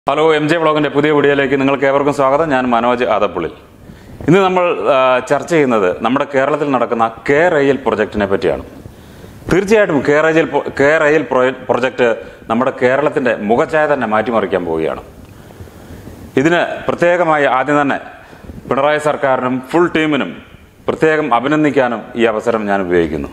hello M J ബ്ലോഗിന്റെ പുതിയ വീഡിയോയിലേക്ക് നിങ്ങൾക്ക് ഏവർക്കും സ്വാഗതം ഞാൻ മനോജ് ആദപ്പുള്ളിൽ ഇന്ന് നമ്മൾ ആ, ചർച്ച ചെയ്യുന്നത് നമ്മുടെ കേരളത്തിൽ നടക്കുന്ന കെ റെയിൽ പ്രൊജക്ടിനെ പറ്റിയാണ് തീർച്ചയായിട്ടും K rail K rail project നമ്മുടെ കേരളത്തിന്റെ മുഖച്ഛായ തന്നെ മാറ്റിമറിക്കാൻ പോവുകയാണ് ഇതിന് പ്രത്യേകമായി ആദ്യം തന്നെ പിണറായി സർക്കാരിനും ഫുൾ ടീമിനും പ്രത്യേകം അഭിനന്ദിക്കാനും ഈ അവസരം ഞാൻ ഉപയോഗിക്കുന്നു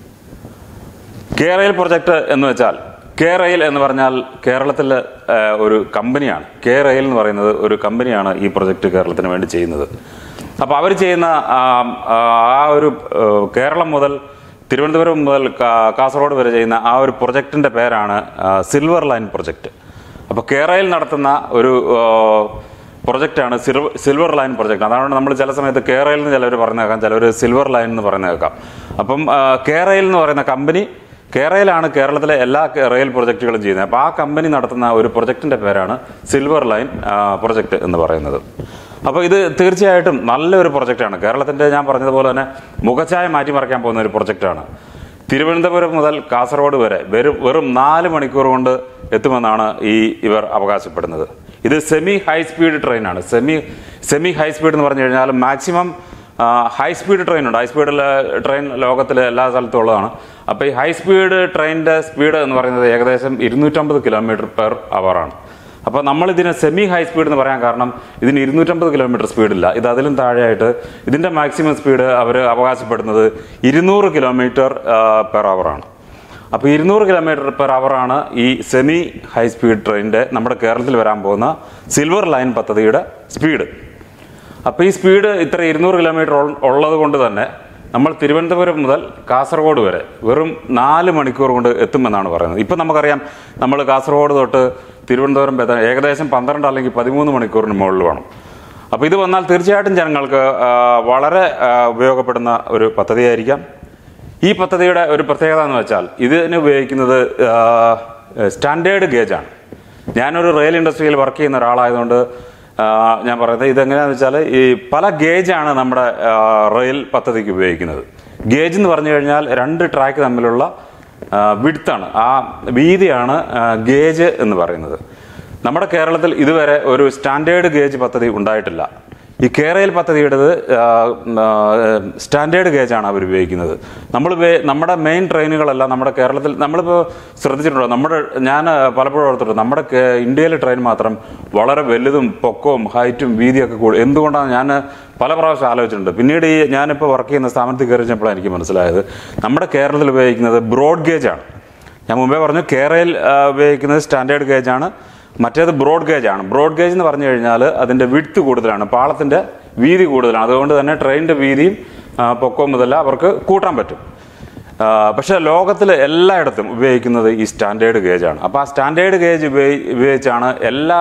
കെ റെയിൽ പ്രൊജക്ട് എന്ന് വെച്ചാൽ കെ റെയിൽ എന്ന് പറഞ്ഞാൽ കേരളത്തിൽ ഒരു കമ്പനിയാണ് കെ റെയിൽ എന്ന് പറയുന്നത് ഒരു കമ്പനിയാണ് ഈ പ്രൊജക്ട് കേരളത്തിന് വേണ്ടി ചെയ്യുന്നത് അപ്പോൾ അവർ ചെയ്യുന്ന ആ, ആ ആ ഒരു ആ, കേരളം മുതൽ തിരുവനന്തപുരം മുതൽ കാ- കാസർഗോഡ് വരെ ചെയ്യുന്ന ആ ഒരു പ്രൊജക്ടിന്റെ പേരാണ് ആ, സിൽവർ ലൈൻ പ്രൊജക്ട് അപ്പോൾ കെ റെയിൽ നടത്തുന്ന ഒരു ആ, പ്രൊജക്റ്റാണ് സിൽവർ സിൽവർ ലൈൻ പ്രൊജക്ട് അതാണ് നമ്മൾ ചില സമയത്ത് കേരളയിൽ നിന്ന് ചിലവർ പറഞ്ഞു കേൾക്കാം ചിലവർ സിൽവർ ലൈൻ എന്ന് പറഞ്ഞു കേൾക്കാം അപ്പം ആ, കേരളയിൽ എന്ന് പറയുന്ന കമ്പനി കേരളയിലാണ് കേരളത്തിലെ എല്ലാ കെ- റെയിൽ പ്രൊജക്റ്റുകളും ചെയ്യുന്നത് അപ്പോൾ ആ കമ്പനി നടത്തുന്ന ഒരു പ്രൊജക്ടിന്റെ പേരാണ് സിൽവർ ലൈൻ പ്രൊജക്ട് എന്ന് പറയുന്നത് അപ്പോൾ ഇത് തീർച്ചയായിട്ടും നല്ലൊരു പ്രൊജക്റ്റാണ് കേരളത്തിന്റെ ഞാൻ പറഞ്ഞതുപോലെ തന്നെ മുഖച്ഛായ മാറ്റിമറിക്കാൻ പോകുന്ന ഒരു പ്രൊജക്റ്റാണ് തിരുവനന്തപുരം മുതൽ കാസർഗോഡ് വരെ വെറും വെറും നാല് മണിക്കൂർ കൊണ്ട് എത്തുമെന്നാണ് ഈ ഇവർ അവകാശപ്പെടുന്നത് ഇത് സെമി ഹൈ സ്പീഡ് ട്രെയിനാണ് സെമി സെമി ഹൈ സ്പീഡ് എന്ന് പറഞ്ഞു കഴിഞ്ഞാൽ മാക്സിമം ഹൈ സ്പീഡ് ട്രെയിൻ ഉണ്ട് ഹൈ സ്പീഡിലെ ട്രെയിൻ ലോകത്തിലെ എല്ലാ സ്ഥലത്തും ഉള്ളതാണ് അപ്പോൾ ഈ ഹൈ സ്പീഡ് ട്രെയിനിൻ്റെ സ്പീഡ് എന്ന് പറയുന്നത് ഏകദേശം ഇരുന്നൂറ്റമ്പത് കിലോമീറ്റർ പെർ ആണ് അപ്പോൾ നമ്മൾ ഇതിനെ സെമി ഹൈ സ്പീഡ് എന്ന് പറയാൻ കാരണം ഇതിന് ഇരുന്നൂറ്റമ്പത് കിലോമീറ്റർ സ്പീഡില്ല ഇത് അതിലും താഴെയായിട്ട് ഇതിൻ്റെ മാക്സിമം സ്പീഡ് അവർ അവകാശപ്പെടുന്നത് ഇരുന്നൂറ് കിലോമീറ്റർ പെർ ആണ് അപ്പോൾ ഇരുന്നൂറ് കിലോമീറ്റർ പെർ ആണ് ഈ സെമി ഹൈ സ്പീഡ് ട്രെയിനിൻ്റെ നമ്മുടെ കേരളത്തിൽ വരാൻ പോകുന്ന സിൽവർ ലൈൻ പദ്ധതിയുടെ സ്പീഡ് അപ്പോൾ ഈ സ്പീഡ് ഇത്ര ഇരുന്നൂറ് കിലോമീറ്റർ ഉള്ളത് കൊണ്ട് തന്നെ നമ്മൾ തിരുവനന്തപുരം മുതൽ കാസർഗോഡ് വരെ വെറും നാല് മണിക്കൂർ കൊണ്ട് എത്തുമെന്നാണ് പറയുന്നത് ഇപ്പം നമുക്കറിയാം നമ്മൾ കാസർഗോഡ് തൊട്ട് തിരുവനന്തപുരം എത്താൻ ഏകദേശം പന്ത്രണ്ട് അല്ലെങ്കിൽ പതിമൂന്ന് മണിക്കൂറിന് മുകളിൽ വേണം അപ്പോൾ ഇത് വന്നാൽ തീർച്ചയായിട്ടും ജനങ്ങൾക്ക് ആ, വളരെ ആ, ഉപയോഗപ്പെടുന്ന ഒരു പദ്ധതിയായിരിക്കാം ഈ പദ്ധതിയുടെ ഒരു പ്രത്യേകത എന്ന് വെച്ചാൽ ഇതിന് ഉപയോഗിക്കുന്നത് ആ, സ്റ്റാൻഡേർഡ് ഗേജാണ് ഞാനൊരു റെയിൽ ഇൻഡസ്ട്രിയിൽ വർക്ക് ചെയ്യുന്ന ഒരാളായതുകൊണ്ട് ആ, ഞാൻ പറയുന്നത് ഇതെങ്ങനെയാണെന്ന് വെച്ചാൽ ഈ പല ഗേജാണ് നമ്മുടെ ആ, റെയിൽ പദ്ധതിക്ക് ഉപയോഗിക്കുന്നത് ഗേജ് എന്ന് പറഞ്ഞു കഴിഞ്ഞാൽ രണ്ട് ട്രാക്ക് തമ്മിലുള്ള വിഡ്ത്താണ് ആ വീതിയാണ് ആ, ഗേജ് എന്ന് പറയുന്നത് നമ്മുടെ കേരളത്തിൽ ഇതുവരെ ഒരു സ്റ്റാൻഡേർഡ് ഗേജ് പദ്ധതി ഉണ്ടായിട്ടില്ല ഈ കേരയിൽ പദ്ധതിയുടേത് ആ, ആ, സ്റ്റാൻഡേർഡ് ഗേജാണ് അവർ ഉപയോഗിക്കുന്നത് നമ്മൾ ഉപയോ- നമ്മുടെ മെയിൻ ട്രെയിനുകളെല്ലാം നമ്മുടെ കേരളത്തിൽ നമ്മളിപ്പോൾ ശ്രദ്ധിച്ചിട്ടുണ്ടോ നമ്മുടെ ഞാൻ പലപ്പോഴും ഓർത്തിട്ടുണ്ട് നമ്മുടെ കേ- ഇന്ത്യയിലെ ട്രെയിൻ മാത്രം വളരെ വലുതും പൊക്കവും ഹൈറ്റും വീതിയൊക്കെ കൂടി എന്തുകൊണ്ടാണ് ഞാൻ പല പ്രാവശ്യം ആലോചിച്ചിട്ടുണ്ട് പിന്നീട് ഈ ഞാനിപ്പോൾ വർക്ക് ചെയ്യുന്ന സ്ഥാപനത്തിൽ കയറി കഴിഞ്ഞപ്പോഴാണ് എനിക്ക് മനസ്സിലായത് നമ്മുടെ കേരളത്തിൽ ഉപയോഗിക്കുന്നത് ബ്രോഡ് ഗേജാണ് ഞാൻ മുമ്പേ പറഞ്ഞു കേരളയിൽ ആ, ഉപയോഗിക്കുന്നത് സ്റ്റാൻഡേർഡ് ഗേജാണ് മറ്റേത് ബ്രോഡ് ഗേജ് ആണ് ബ്രോഡ് ഗേജ് എന്ന് പറഞ്ഞു കഴിഞ്ഞാൽ അതിന്റെ വിഡ്ത്ത് കൂടുതലാണ് പാളത്തിന്റെ വീതി കൂടുതലാണ് അതുകൊണ്ട് തന്നെ ട്രെയിനിന്റെ വീതിയും ആ, പൊക്കവും മുതല അവർക്ക് കൂട്ടാൻ പറ്റും ആ, പക്ഷേ ലോകത്തിൽ എല്ലായിടത്തും ഉപയോഗിക്കുന്നത് ഈ സ്റ്റാൻഡേർഡ് ഗേജാണ് അപ്പോൾ ആ സ്റ്റാൻഡേർഡ് ഗേജ് ഉപയോഗി ഉപയോഗിച്ചാണ് എല്ലാ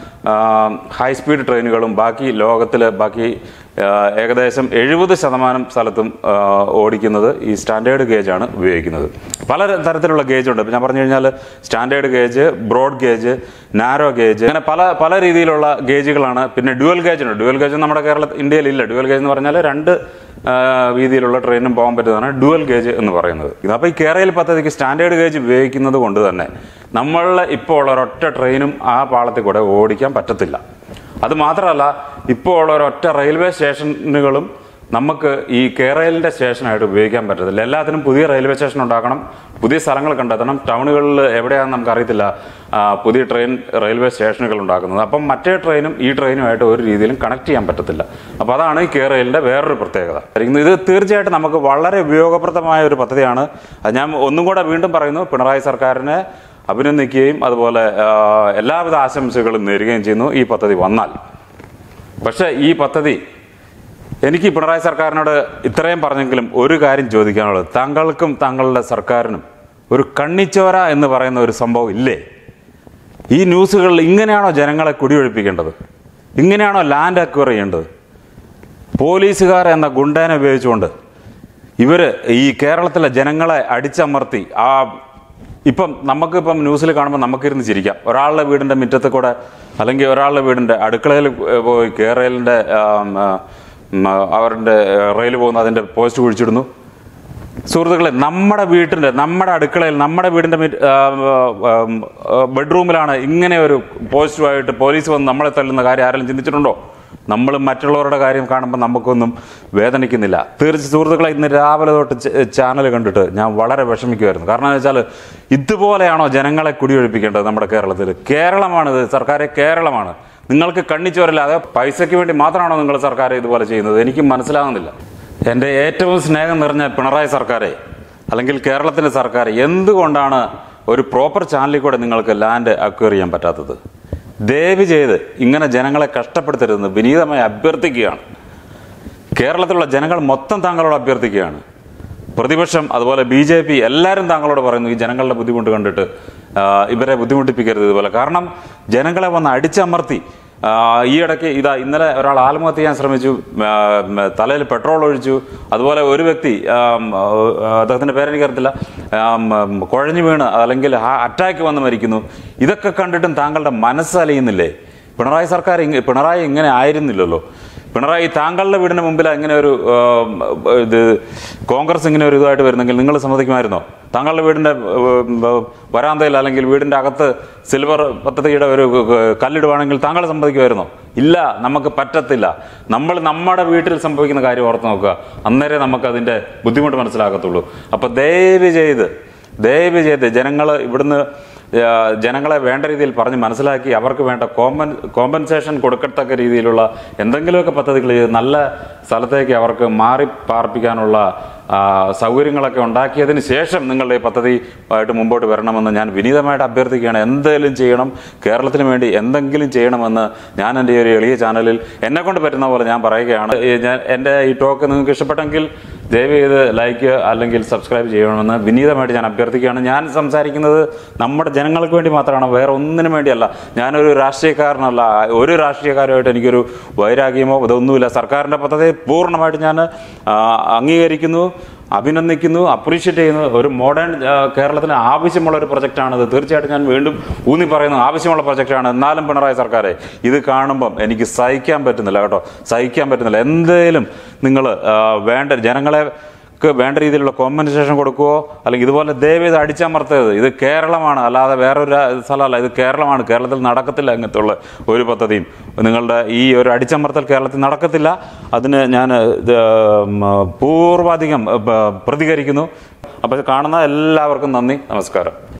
ഹൈ സ്പീഡ് ട്രെയിനുകളും ബാക്കി ലോകത്തിൽ ബാക്കി ആ, ഏകദേശം എഴുപത് ശതമാനം സ്ഥലത്തും ആ, ഓടിക്കുന്നത് ഈ സ്റ്റാൻഡേർഡ് ഗേജാണ് ഉപയോഗിക്കുന്നത് പല തരത്തിലുള്ള ഗേജ് ഉണ്ട് ഇപ്പം ഞാൻ പറഞ്ഞു കഴിഞ്ഞാൽ standard gauge broad gauge narrow gauge അങ്ങനെ പല പല രീതിയിലുള്ള ഗേജുകളാണ് പിന്നെ ഡ്യുവൽ ഗേജ് ഉണ്ട് ഡ്യുവൽ ഗേജ് നമ്മുടെ കേരള ഇന്ത്യയിൽ ഇല്ല ഡ്യുവൽ ഗേജ് എന്ന് പറഞ്ഞാൽ രണ്ട് ആ, വീതിയിലുള്ള ട്രെയിനും പോകാൻ പറ്റുന്നതാണ് ഡുവൽ ഗേജ് എന്ന് പറയുന്നത് അപ്പോൾ ഈ കേരളയിൽ പദ്ധതിക്ക് സ്റ്റാൻഡേർഡ് ഗേജ് ഉപയോഗിക്കുന്നത് കൊണ്ട് തന്നെ നമ്മളിൽ ഇപ്പോൾ ഉള്ള ഒരൊറ്റ ട്രെയിനും ആ പാളത്തിൽ കൂടെ ഓടിക്കാൻ പറ്റത്തില്ല അത് മാത്രമല്ല ഇപ്പോൾ ഉള്ള ഒരൊറ്റ റെയിൽവേ സ്റ്റേഷനുകളും നമുക്ക് ഈ കേരളിൻ്റെ സ്റ്റേഷനായിട്ട് ഉപയോഗിക്കാൻ പറ്റത്തില്ല എല്ലാത്തിനും പുതിയ റെയിൽവേ സ്റ്റേഷൻ ഉണ്ടാക്കണം പുതിയ സ്ഥലങ്ങൾ കണ്ടെത്തണം ടൗണുകളിൽ എവിടെയാണെന്ന് നമുക്കറിയത്തില്ല ആ, പുതിയ ട്രെയിൻ റെയിൽവേ സ്റ്റേഷനുകൾ ഉണ്ടാക്കുന്നത് അപ്പം മറ്റേ ട്രെയിനും ഈ ട്രെയിനുമായിട്ട് ഒരു രീതിയിലും കണക്ട് ചെയ്യാൻ പറ്റത്തില്ല അപ്പോൾ അതാണ് ഈ കേരളിൻ്റെ വേറൊരു പ്രത്യേകത ഇത് തീർച്ചയായിട്ടും നമുക്ക് വളരെ ഉപയോഗപ്രദമായ ഒരു പദ്ധതിയാണ് അത് ഞാൻ ഒന്നും കൂടെ വീണ്ടും പറയുന്നു പിണറായി സർക്കാരിനെ അഭിനന്ദിക്കുകയും അതുപോലെ ആ, എല്ലാവിധ ആശംസകളും നേരുകയും ചെയ്യുന്നു ഈ പദ്ധതി വന്നാൽ പക്ഷേ ഈ പദ്ധതി എനിക്ക് പിണറായി സർക്കാരിനോട് ഇത്രയും പറഞ്ഞെങ്കിലും ഒരു കാര്യം ചോദിക്കാനുള്ളത് താങ്കൾക്കും താങ്കളുടെ സർക്കാരിനും ഒരു കണ്ണിച്ചോര എന്ന് പറയുന്ന ഒരു സംഭവം ഇല്ലേ ഈ ന്യൂസുകളിൽ ഇങ്ങനെയാണോ ജനങ്ങളെ കുടിയൊഴിപ്പിക്കേണ്ടത് ഇങ്ങനെയാണോ ലാൻഡ് അക്വയർ ചെയ്യേണ്ടത് പോലീസുകാർ എന്ന ഗുണ്ടേനെ ഉപയോഗിച്ചുകൊണ്ട് ഇവര് ഈ കേരളത്തിലെ ജനങ്ങളെ അടിച്ചമർത്തി ആ ഇപ്പം നമുക്കിപ്പം ന്യൂസിൽ കാണുമ്പോൾ നമുക്കിരുന്ന് ചിരിക്കാം ഒരാളുടെ വീടിൻ്റെ മുറ്റത്ത് കൂടെ അല്ലെങ്കിൽ ഒരാളുടെ വീടിൻ്റെ അടുക്കളയിൽ പോയി കേരളിൻ്റെ അവരുടെ റെയിൽ പോകുന്ന അതിൻ്റെ പോസ്റ്റ് കുഴിച്ചിടുന്നു സുഹൃത്തുക്കളെ നമ്മുടെ വീട്ടിൻ്റെ നമ്മുടെ അടുക്കളയിൽ നമ്മുടെ വീടിൻ്റെ മിറ്റ്- ആ, ആ, ആ, ബെഡ്റൂമിലാണ് ഇങ്ങനെ ഒരു പോസിറ്റീവായിട്ട് പോലീസ് വന്ന് നമ്മളെ തല്ലുന്ന കാര്യം ആരെങ്കിലും ചിന്തിച്ചിട്ടുണ്ടോ നമ്മൾ മറ്റുള്ളവരുടെ കാര്യം കാണുമ്പോൾ നമുക്കൊന്നും വേദനിക്കുന്നില്ല തീർച്ച സുഹൃത്തുക്കളെ ഇന്ന് രാവിലെ തൊട്ട് ചാനൽ കണ്ടിട്ട് ഞാൻ വളരെ വിഷമിക്കുമായിരുന്നു കാരണം എന്ന് വെച്ചാൽ ഇതുപോലെയാണോ ജനങ്ങളെ കുടിയൊഴിപ്പിക്കേണ്ടത് നമ്മുടെ കേരളത്തിൽ കേരളമാണിത് സർക്കാരെ കേരളമാണ് നിങ്ങൾക്ക് കണ്ണിച്ചോരല്ലാതെ പൈസയ്ക്ക് വേണ്ടി മാത്രമാണോ നിങ്ങൾ സർക്കാർ ഇതുപോലെ ചെയ്യുന്നത് എനിക്ക് മനസ്സിലാകുന്നില്ല എൻ്റെ ഏറ്റവും സ്നേഹം നിറഞ്ഞ പിണറായി സർക്കാരെ അല്ലെങ്കിൽ കേരളത്തിൻ്റെ സർക്കാർ എന്തുകൊണ്ടാണ് ഒരു പ്രോപ്പർ ചാനലിൽ കൂടെ നിങ്ങൾക്ക് ലാൻഡ് അക്വയർ ചെയ്യാൻ പറ്റാത്തത് ദയവ് ചെയ്ത് ഇങ്ങനെ ജനങ്ങളെ കഷ്ടപ്പെടുത്തരുതെന്ന് വിനീതമായി അഭ്യർത്ഥിക്കുകയാണ് കേരളത്തിലുള്ള ജനങ്ങൾ മൊത്തം താങ്കളോട് അഭ്യർത്ഥിക്കുകയാണ് പ്രതിപക്ഷം അതുപോലെ ബി ജെ പി എല്ലാവരും താങ്കളോട് പറയുന്നു ഈ ജനങ്ങളുടെ ബുദ്ധിമുട്ട് കണ്ടിട്ട് ആ, ഇവരെ ബുദ്ധിമുട്ടിപ്പിക്കരുത് ഇതുപോലെ കാരണം ജനങ്ങളെ വന്ന് അടിച്ചമർത്തി ആ, ഈ ഇടയ്ക്ക് ഇതാ ഇന്നലെ ഒരാൾ ആത്മഹത്യ ചെയ്യാൻ ശ്രമിച്ചു തലയിൽ പെട്രോൾ ഒഴിച്ചു അതുപോലെ ഒരു വ്യക്തി ആ, ആ, അദ്ദേഹത്തിൻ്റെ പേരെനിക്കറിയത്തില്ല ആ, ഉം, കുഴഞ്ഞു വീണ് അല്ലെങ്കിൽ അറ്റാക്ക് വന്ന് മരിക്കുന്നു ഇതൊക്കെ കണ്ടിട്ടും താങ്കളുടെ മനസ്സലിയുന്നില്ലേ പിണറായി സർക്കാർ ഇങ്ങ- പിണറായി ഇങ്ങനെ ആയിരുന്നില്ലല്ലോ പിണറായി താങ്കളുടെ വീടിന് മുമ്പിൽ ഇങ്ങനെ ഒരു ആ, ഇത് കോൺഗ്രസ് ഇങ്ങനെ ഒരു ഇതായിട്ട് വരുന്നെങ്കിൽ നിങ്ങൾ സമ്മതിക്കുമായിരുന്നോ താങ്കളുടെ വീടിന്റെ ആ, വരാന്തയിൽ അല്ലെങ്കിൽ വീടിന്റെ അകത്ത് സിൽവർ പദ്ധതിയുടെ ഒരു കല്ലിടുവാണെങ്കിൽ താങ്കൾ സമ്മതിക്കുമായിരുന്നോ ഇല്ല നമുക്ക് പറ്റത്തില്ല നമ്മൾ നമ്മുടെ വീട്ടിൽ സംഭവിക്കുന്ന കാര്യം ഓർത്ത് നോക്കുക അന്നേരം നമുക്ക് അതിന്റെ ബുദ്ധിമുട്ട് മനസ്സിലാക്കത്തുള്ളൂ അപ്പൊ ദയവ് ചെയ്ത് ദയവ് ചെയ്ത് ജനങ്ങൾ ഇവിടുന്ന് ആ, ജനങ്ങളെ വേണ്ട രീതിയിൽ പറഞ്ഞ് മനസ്സിലാക്കി അവർക്ക് വേണ്ട കോമ്പൻ കോമ്പൻസേഷൻ കൊടുക്കത്തക്ക രീതിയിലുള്ള എന്തെങ്കിലുമൊക്കെ പദ്ധതികൾ ചെയ്ത് നല്ല സ്ഥലത്തേക്ക് അവർക്ക് മാറി പാർപ്പിക്കാനുള്ള ആ, സൗകര്യങ്ങളൊക്കെ ഉണ്ടാക്കിയതിന് ശേഷം നിങ്ങളുടെ ഈ പദ്ധതി ആയിട്ട് മുമ്പോട്ട് വരണമെന്ന് ഞാൻ വിനീതമായിട്ട് അഭ്യർത്ഥിക്കുകയാണ് എന്തെങ്കിലും ചെയ്യണം കേരളത്തിന് വേണ്ടി എന്തെങ്കിലും ചെയ്യണമെന്ന് ഞാൻ എൻ്റെ ഈ ഒരു എളിയ ചാനലിൽ എന്നെ കൊണ്ട് പറ്റുന്ന പോലെ ഞാൻ പറയുകയാണ് ഈ ഞാൻ എൻ്റെ ഈ ടോക്ക് നിങ്ങൾക്ക് ഇഷ്ടപ്പെട്ടെങ്കിൽ ദയവ് ചെയ്ത് ലൈക്ക് അല്ലെങ്കിൽ സബ്സ്ക്രൈബ് ചെയ്യണമെന്ന് വിനീതമായിട്ട് ഞാൻ അഭ്യർത്ഥിക്കുകയാണ് ഞാൻ സംസാരിക്കുന്നത് നമ്മുടെ ജനങ്ങൾക്ക് വേണ്ടി മാത്രമാണ് വേറെ ഒന്നിനും വേണ്ടിയല്ല ഞാനൊരു രാഷ്ട്രീയക്കാരനല്ല ഒരു രാഷ്ട്രീയക്കാരുമായിട്ട് എനിക്കൊരു വൈരാഗ്യമോ ഇതൊന്നുമില്ല സർക്കാരിൻ്റെ പദ്ധതി പൂർണ്ണമായിട്ട് ഞാൻ ആ, അംഗീകരിക്കുന്നു അഭിനന്ദിക്കുന്നു അപ്രീഷിയേറ്റ് ചെയ്യുന്നു ഒരു മോഡേൺ ആ, കേരളത്തിന് ആവശ്യമുള്ള ഒരു പ്രൊജക്റ്റാണിത് തീർച്ചയായിട്ടും ഞാൻ വീണ്ടും ഊന്നി പറയുന്നു ആവശ്യമുള്ള പ്രൊജക്റ്റാണ് എന്നാലും പിണറായി സർക്കാരെ ഇത് കാണുമ്പം എനിക്ക് സഹിക്കാൻ പറ്റുന്നില്ല കേട്ടോ സഹിക്കാൻ പറ്റുന്നില്ല എന്തേലും നിങ്ങൾ വേണ്ട ജനങ്ങളെ ക്ക് വേണ്ട രീതിയിലുള്ള കോമ്പൻസേഷൻ കൊടുക്കുവോ അല്ലെങ്കിൽ ഇതുപോലെ ദയവ് ഇത് അടിച്ചമർത്തരുത് ഇത് കേരളമാണ് അല്ലാതെ വേറൊരു രാ- സ്ഥലമല്ല ഇത് കേരളമാണ് കേരളത്തിൽ നടക്കത്തില്ല അങ്ങനത്തെ ഉള്ള ഒരു പദ്ധതിയും നിങ്ങളുടെ ഈ ഒരു അടിച്ചമർത്തൽ കേരളത്തിൽ നടക്കത്തില്ല അതിന് ഞാൻ ഇത്, ഉം, പൂർവാധികം ഉം, പ്രതികരിക്കുന്നു അപ്പോൾ കാണുന്ന എല്ലാവർക്കും നന്ദി നമസ്കാരം